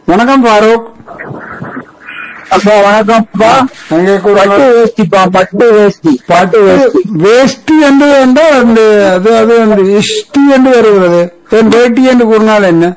வணக்கம் ஃபாரூக் அப்பா வணக்கம்ப்பா அங்கே பட்டு கூறுங்கள் வேஷ்டிப்பா பட்டு வேஷ்டி பட்டு வேஷ்டி வேஷ்டி என்று என்றால் அந்த அது அது அந்த இஷ்டி என்று வருகிறது என் வேட்டி என்று கூறினால் என்ன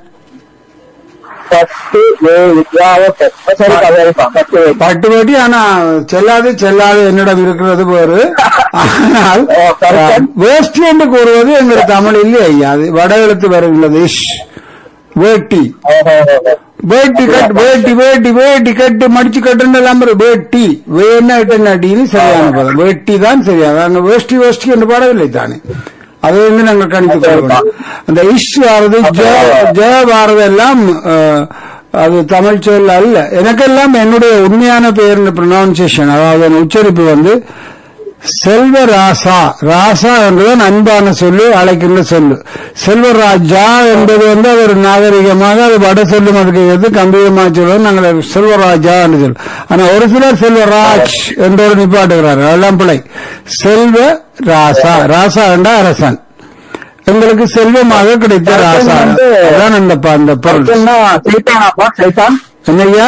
பட்டு வேஷ்டி சரி சரிப்பா பட்டு வேஷ்டி பட்டு வேட்டி ஆனா செல்லாது செல்லாது என்னிடம் இருக்கிறது வேறு ஆனால் ஓ, correct. வேஷ்டி என்று கூறுவது எங்கள் தமிழில் ஐயா அது வட எழுத்து வருகிறது இஷ் வேட்டி ஓஹோ, ஓஹோ. வேட்டி கட்டு வேட்டி வேட்டி வேட்டி கட்டு மடிச்சு கட்டுன்னு எல்லாம் வரும். வேட்டி வேணா நட்டின்னு சரியான பதம் வேட்டி தான் சரியான அங்க வேஷ்டி வேஷ்டி என்று பாடவில்லை தானே அது வந்து நாங்கள் கணித்துக் கொள்ளணும் அந்த இஷ் வாரது ஜ ஜ வாரது எல்லாம் அஹ், அது தமிழ் சொல் அல்ல எனக்கெல்லாம் என்னுடைய உண்மையான பெயர் ப்ரொனவுன்சியேஷன் அதாவது அந்த உச்சரிப்பு வந்து செல்வ ராசா ராசா என்பதுதான் அன்பான சொல்லு அழைக்கின்ற சொல்லு செல்வராஜா என்பது வந்து அது ஒரு நாகரிகமாக அது வட சொல்லும் அதுக்கு எது கம்பீரமாக சொல்லுவோம் நாங்கள் செல்வராஜா என்று சொல்லுவோம் ஆனா ஒரு சிலர் செல்வராஜ் என்றொரு நிப்பாட்டுகிறார்கள் அதெல்லாம் பிள்ளை செல்வ ராசா ராசா என்ற அரசன் எங்களுக்கு செல்வமாக கிடைத்த ராசா அதான் அந்த ப- அந்த பொருள் தர்க்கன்னா சைத்தானாப்பா சைத்தான் என்னய்யா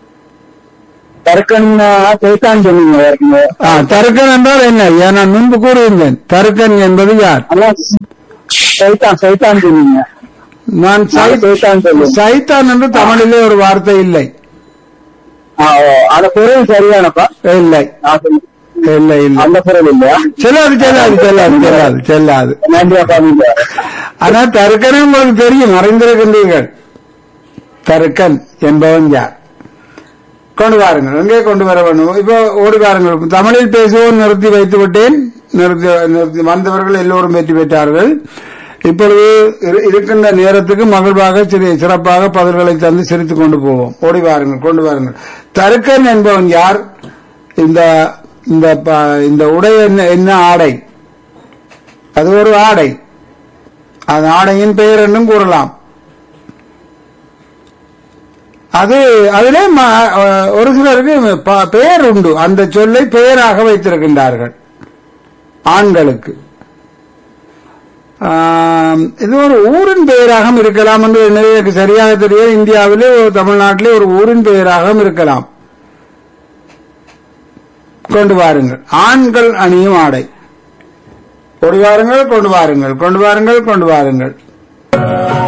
தர்க்கன்னா சைத்தான் சொன்னீங்க ஏற்கனவே. ஆ, தருக்கன் என்றால் என்ன ஐயா நான் முன்பு கூறியிருந்தேன் தருக்கன் என்பது யார் அதான் சைத்தான் சைத்தான் சொன்னீங்க நான் நான் சை- சைத்தான் சொல்லுவேன் சைத்தான் என்று தமிழிலே ஒரு வார்த்தை இல்லை ஆ, ஓ, அந்த பொருள் சரியானப்பா இல்லை நான் சொன்னேன். இல்லை இல்லை அந்த பொருள் இல்லையா செல்லாது செல்லாது செல்லாது செல்லாது செல்லாது நன்றியாப்பா நீங்க ஆனா தருக்கனே உங்களுக்கு தெரியும் அறிந்திருக்கின்றீர்கள் தருக்கன் என்பவன் யார் கொண்டு வாருங்கள் எங்கே கொண்டு வர வேண்டும் இப்போ ஓடி வாருங்கள் தமிழில் பேசுவோம் நிறுத்தி வைத்து விட்டேன் நிறுத்தி நிறுத்தி வந்தவர்கள் எல்லோரும் வெற்றி பெற்றார்கள் இப்பொழுது இரு- இருக்கின்ற நேரத்துக்கு மகிழ்வாக சிறு சிறப்பாக பதில்களை தந்து சிரித்துக் கொண்டு போவோம் ஓடி வாருங்கள் கொண்டு வாருங்கள் தருக்கன் என்பவன் யார் இந்த இந்த ப- இந்த உடை என்ன என்ன ஆடை அது ஒரு ஆடை அந்த ஆடையின் பெயர் என்றும் கூறலாம் அது அதிலே ம- அஹ், ஒரு சிலருக்கு ப- பெயர் உண்டு அந்த சொல்லை பெயராக வைத்திருக்கின்றார்கள் ஆண்களுக்கு ஆம், இது ஒரு ஊரின் பெயராகவும் இருக்கலாம் என்று எனக்கு சரியாக தெரியும் இந்தியாவிலே ஒரு தமிழ்நாட்டிலே ஒரு ஊரின் பெயராகவும் இருக்கலாம் கொண்டு வாருங்கள் ஆண்கள் அணியும் ஆடை கொண்டு வாருங்கள் கொண்டு வாருங்கள் கொண்டு வாருங்கள் கொண்டு வாருங்கள்